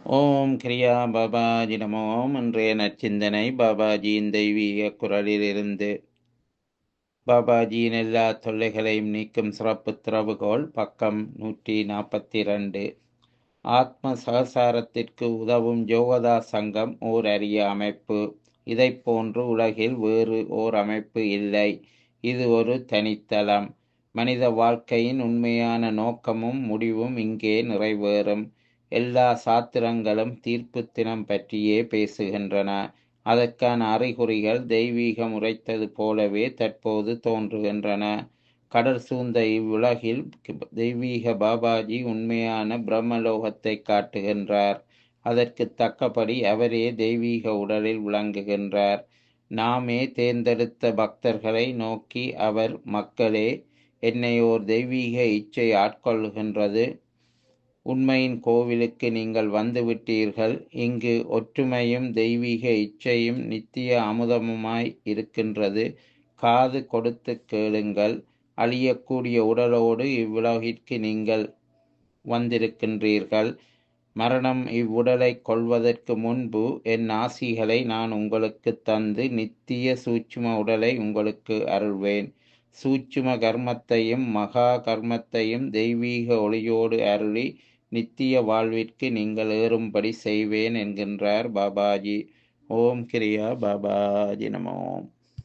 ஓம் கிரியா பாபாஜி நமோ ஓம் இன்றைய நற்சிந்தனை பாபாஜியின் தெய்வீக குரலிலிருந்து பாபாஜியின் எல்லா தொல்லைகளையும் நீக்கும் சிறப்பு திறவுகோல் பக்கம் நூற்றி நாற்பத்தி ரெண்டு ஆத்ம சகசாரத்திற்கு உதவும் யோகதா சங்கம் ஓர் அரிய அமைப்பு இதைப் போன்று உலகில் வேறு ஓர் அமைப்பு இல்லை இது ஒரு தனித்தளம் மனித வாழ்க்கையின் உண்மையான நோக்கமும் முடிவும் இங்கே நிறைவேறும் எல்லா சாத்திரங்களும் தீர்ப்பு தினம் பற்றியே பேசுகின்றன அதற்கான அறிகுறிகள் தெய்வீகம் உரைத்தது போலவே தற்போது தோன்றுகின்றன கடல் சூழ்ந்த இவ்வுலகில் தெய்வீக பாபாஜி உண்மையான பிரம்மலோகத்தை காட்டுகின்றார் அதற்கு தக்கபடி அவரே தெய்வீக உடலில் விளங்குகின்றார் நாமே தேர்ந்தெடுத்த பக்தர்களை நோக்கி அவர் மக்களே என்னை ஓர் தெய்வீக இச்சை ஆட்கொள்கின்றது உண்மையின் கோவிலுக்கு நீங்கள் வந்துவிட்டீர்கள் இங்கு ஒற்றுமையும் தெய்வீக இச்சையும் நித்திய அமுதமுமாய் இருக்கின்றது காது கொடுத்து கேளுங்கள் அழியக்கூடிய உடலோடு இவ்வுலகிற்கு நீங்கள் வந்திருக்கின்றீர்கள் மரணம் இவ்வுடலை கொள்வதற்கு முன்பு என் ஆசிகளை நான் உங்களுக்கு தந்து நித்திய சூட்சும உடலை உங்களுக்கு அருள்வேன் சூட்சும கர்மத்தையும் மகா கர்மத்தையும் தெய்வீக ஒளியோடு அருளி நித்திய வாழ்விற்கு நீங்கள் ஏறும்படி செய்வேன் என்கின்றார் பாபாஜி ஓம் கிரியா பாபாஜி நமோம்